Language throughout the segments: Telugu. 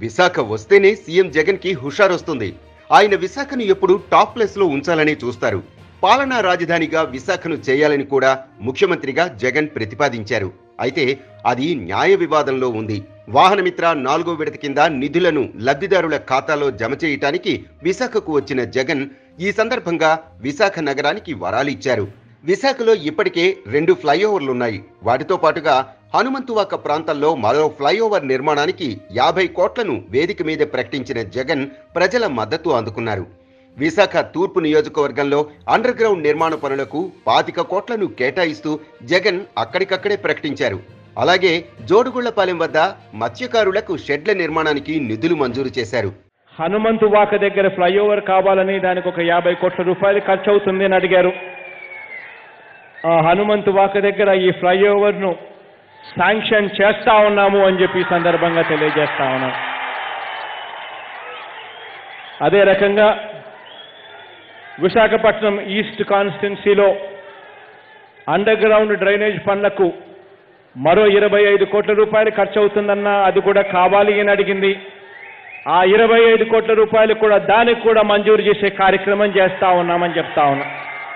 విశాఖ వస్తేనే సీఎం జగన్ కి హుషారొస్తుంది ఆయన విశాఖను ఎప్పుడు టాప్ ప్లేస్ లో ఉంచాలని చూస్తారు పాలనా రాజధానిగా విశాఖను చేయాలని కూడా ముఖ్యమంత్రిగా జగన్ ప్రతిపాదించారు అయితే అది న్యాయ వివాదంలో ఉంది వాహనమిత్ర నాలుగో విడత కింద నిధులను లబ్ధిదారుల ఖాతాలో జమ చేయటానికి విశాఖకు వచ్చిన జగన్ ఈ సందర్భంగా విశాఖ నగరానికి వరాలిచ్చారు విశాఖలో ఇప్పటికే రెండు ఫ్లైఓవర్లున్నాయి వాటితో పాటుగా హనుమంతువాక ప్రాంతంలో మరో ఫ్లైఓవర్ నిర్మాణానికి యాభై కోట్లను వేదిక మీద ప్రకటించిన జగన్ ప్రజల మద్దతు అందుకున్నారు విశాఖ తూర్పు నియోజకవర్గంలో అండర్ గ్రౌండ్ నిర్మాణ పనులకు పాతిక కోట్లను కేటాయిస్తూ జగన్ అక్కడికక్కడే ప్రకటించారు అలాగే జోడుగుళ్లపాలెం వద్ద మత్స్యకారులకు షెడ్ల నిర్మాణానికి నిధులు మంజూరు చేశారు హనుమంతు వాక దగ్గర ఫ్లైఓవర్ కావాలని దానికి ఒక యాభై కోట్ల రూపాయలు ఖర్చు అవుతుంది అని అడిగారు ఆ హనుమంతు వాక దగ్గర ఈ ఫ్లైఓవర్ను శాంక్షన్ చేస్తా ఉన్నాము అని చెప్పి ఈ సందర్భంగా తెలియజేస్తా ఉన్నాం అదే రకంగా విశాఖపట్నం ఈస్ట్ కాన్స్టిట్యున్సీలో అండర్ గ్రౌండ్ డ్రైనేజ్ పనులకు మరో ఇరవై ఐదు కోట్ల రూపాయలు ఖర్చు అవుతుందన్నా అది కూడా కావాలి అని అడిగింది ఆ ఇరవై ఐదు కోట్ల రూపాయలు కూడా దానికి కూడా మంజూరు చేసే కార్యక్రమం చేస్తా ఉన్నామని చెప్తా ఉన్నా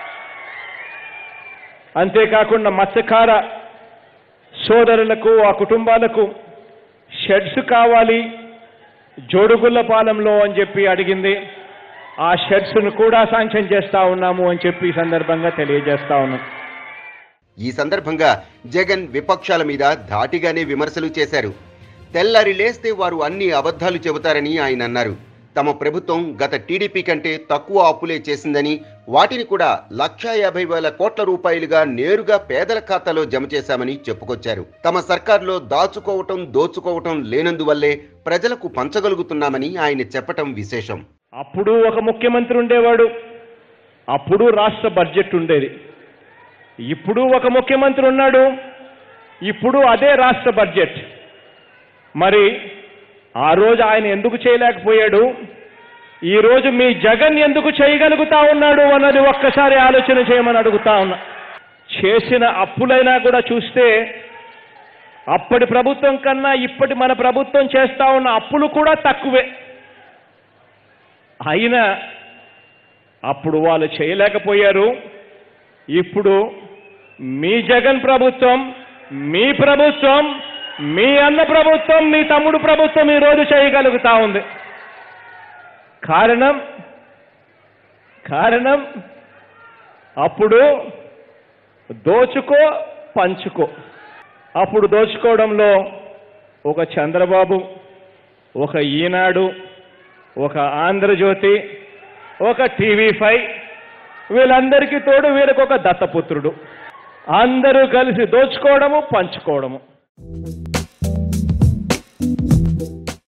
అంతేకాకుండా మత్స్యకార సోదరులకు ఆ కుటుంబాలకు షెడ్స్ కావాలి జోడుగుళ్ళపాలెంలో అని చెప్పి అడిగింది ఆ షెడ్స్ను కూడా శాంక్షన్ చేస్తా ఉన్నాము అని చెప్పి ఈ సందర్భంగా తెలియజేస్తా ఉన్నాం ఈ సందర్భంగా జగన్ విపక్షాల మీద ధాటిగానే విమర్శలు చేశారు తెల్లారి లేస్తే వారు అన్ని అబద్ధాలు చెబుతారని ఆయన అన్నారు తమ ప్రభుత్వం గత టీడీపీ కంటే తక్కువ అప్పులే చేసిందని వాటిని కూడా లక్షా యాభై వేల కోట్ల రూపాయలుగా నేరుగా పేదల ఖాతాలో జమ చేశామని చెప్పుకొచ్చారు తమ సర్కార్లో దాచుకోవటం దోచుకోవటం లేనందువల్లే ప్రజలకు పంచగలుగుతున్నామని ఆయన చెప్పటం విశేషం అప్పుడు ఒక ముఖ్యమంత్రి ఉండేవాడు అప్పుడు రాష్ట్ర బడ్జెట్ ఉండేది ఇప్పుడు ఒక ముఖ్యమంత్రి ఉన్నాడు ఇప్పుడు అదే రాష్ట్ర బడ్జెట్ మరి ఆ రోజు ఆయన ఎందుకు చేయలేకపోయాడు ఈ రోజు మీ జగన్ ఎందుకు చేయగలుగుతా ఉన్నాడు అన్నది ఒక్కసారి ఆలోచన చేయమని అడుగుతా ఉన్నా చేసిన అప్పులైనా కూడా చూస్తే అప్పటి ప్రభుత్వం కన్నా ఇప్పటి మన ప్రభుత్వం చేస్తా ఉన్న అప్పులు కూడా తక్కువే అయినా అప్పుడు వాళ్ళు చేయలేకపోయారు ఇప్పుడు మీ జగన్ ప్రభుత్వం మీ ప్రభుత్వం మీ అన్న ప్రభుత్వం మీ తమ్ముడు ప్రభుత్వం ఈ రోజు చేయగలుగుతా ఉంది కారణం కారణం అప్పుడు దోచుకో పంచుకో అప్పుడు దోచుకోవడంలో ఒక చంద్రబాబు ఒక ఈనాడు ఒక ఆంధ్రజ్యోతి ఒక టీవీ ఫైవ్ వీళ్ళందరికీ తోడు వీళ్ళకి ఒక దత్తపుత్రుడు అందరూ కలిసి దోచుకోవడము పంచుకోవడము